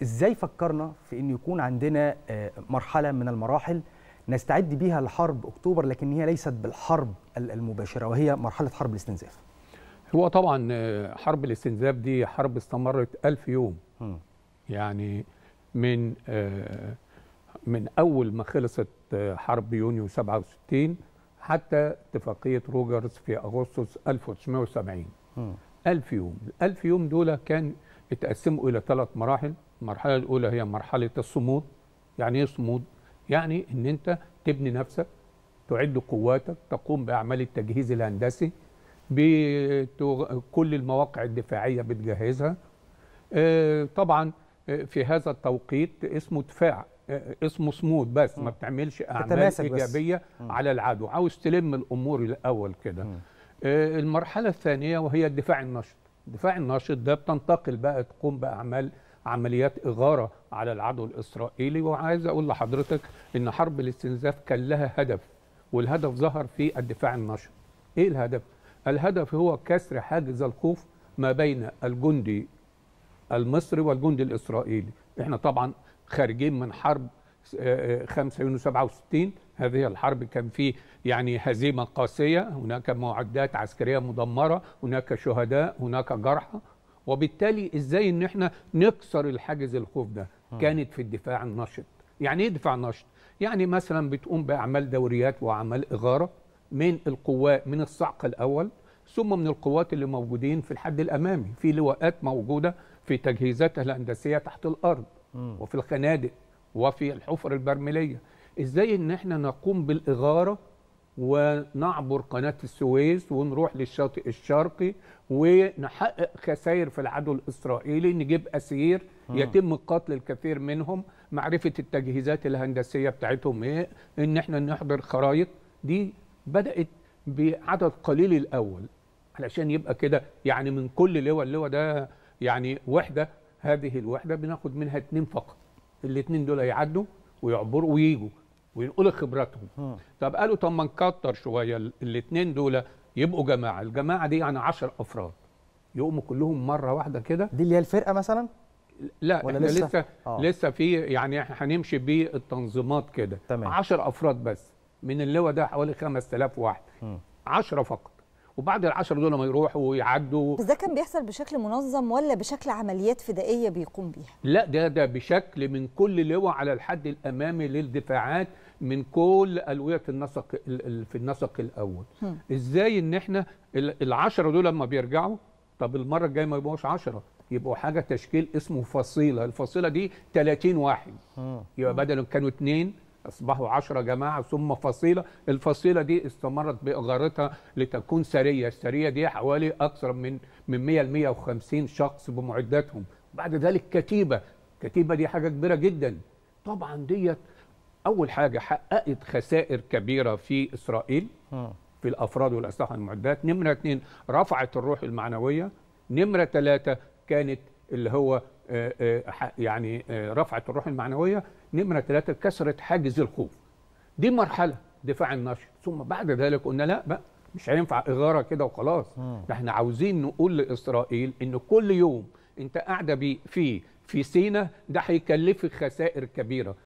ازاي فكرنا في ان يكون عندنا آه، مرحله من المراحل نستعد بيها لحرب اكتوبر لكن هي ليست بالحرب ال- المباشره وهي مرحله حرب الاستنزاف هو طبعا آه، حرب الاستنزاف دي حرب استمرت ألف يوم مم. يعني من آه، من أول ما خلصت آه، حرب يونيو 67 حتى اتفاقية روجرز في أغسطس 1970 مم. ألف يوم الألف يوم دول كان اتقسموا إلى ثلاث مراحل المرحلة الأولى هي مرحلة الصمود يعني إيه صمود؟ يعني إن أنت تبني نفسك تعد قواتك تقوم بأعمال التجهيز الهندسي بكل المواقع الدفاعية بتجهزها آه، طبعا آه، في هذا التوقيت اسمه دفاع آه، اسمه صمود بس ما بتعملش أعمال تتماسك بس. إيجابية على العدو عاوز تلم الأمور الأول كده مم. آه، المرحلة الثانية وهي الدفاع النشط الدفاع النشط ده بتنتقل بقى تقوم بأعمال عمليات إغارة على العدو الإسرائيلي وعايز أقول لحضرتك إن حرب الاستنزاف كان لها هدف والهدف ظهر في الدفاع النشط إيه الهدف؟ الهدف هو كسر حاجز الخوف ما بين الجندي المصري والجندي الإسرائيلي إحنا طبعا خارجين من حرب آه، آه، 5 يونيو 67 هذه الحرب كان في يعني هزيمة قاسية هناك معدات عسكرية مدمرة هناك شهداء هناك جرحى وبالتالي ازاي ان احنا نكسر الحاجز الخوف ده كانت في الدفاع النشط يعني ايه دفاع نشط يعني مثلا بتقوم باعمال دوريات واعمال اغاره من القوات من الصعق الاول ثم من القوات اللي موجودين في الحد الامامي في لواءات موجوده في تجهيزاتها الهندسيه تحت الارض وفي الخنادق وفي الحفر البرميليه ازاي ان احنا نقوم بالاغاره ونعبر قناة السويس ونروح للشاطئ الشرقي ونحقق خسائر في العدو الإسرائيلي نجيب أسير يتم قتل الكثير منهم معرفة التجهيزات الهندسية بتاعتهم إيه إن إحنا نحضر خرائط دي بدأت بعدد قليل الأول علشان يبقى كده يعني من كل لواء اللواء ده يعني وحدة هذه الوحدة بناخد منها اتنين فقط الاتنين دول يعدوا ويعبروا ويجوا وينقلوا خبراتهم طب قالوا طب ما نكتر شويه الاثنين دول يبقوا جماعه الجماعه دي يعني 10 افراد يقوموا كلهم مره واحده كده دي اللي هي الفرقه مثلا لا ولا احنا لسه؟ لسه آه. لسه في يعني احنا هنمشي بالتنظيمات كده تمام. 10 افراد بس من اللواء ده حوالي 5000 واحد 10 فقط وبعد ال 10 دول ما يروحوا ويعدوا بس ده كان بيحصل بشكل منظم ولا بشكل عمليات فدائيه بيقوم بيها لا ده ده بشكل من كل لواء على الحد الامامي للدفاعات من كل الويه النسق ال- ال- في النسق الاول هم. ازاي ان احنا ال- العشرة دول لما بيرجعوا طب المره الجايه ما يبقوش 10 يبقوا حاجه تشكيل اسمه فصيله الفصيله دي 30 واحد يبقى بدل كانوا اثنين اصبحوا 10 جماعه ثم فصيله الفصيله دي استمرت باغارتها لتكون سريه السريه دي حوالي اكثر من من 100 ل 150 شخص بمعداتهم بعد ذلك كتيبه الكتيبه دي حاجه كبيره جدا طبعا ديت اول حاجه حققت خسائر كبيره في اسرائيل في الافراد والاسلحه والمعدات نمره اثنين رفعت الروح المعنويه نمره ثلاثه كانت اللي هو آه، آه، ح- يعني آه، رفعت الروح المعنويه نمره ثلاثه كسرت حاجز الخوف دي مرحله دفاع النشر ثم بعد ذلك قلنا لا بقى مش هينفع اغاره كده وخلاص ده احنا عاوزين نقول لاسرائيل ان كل يوم انت قاعده بيه فيه في سينا ده هيكلفك خسائر كبيره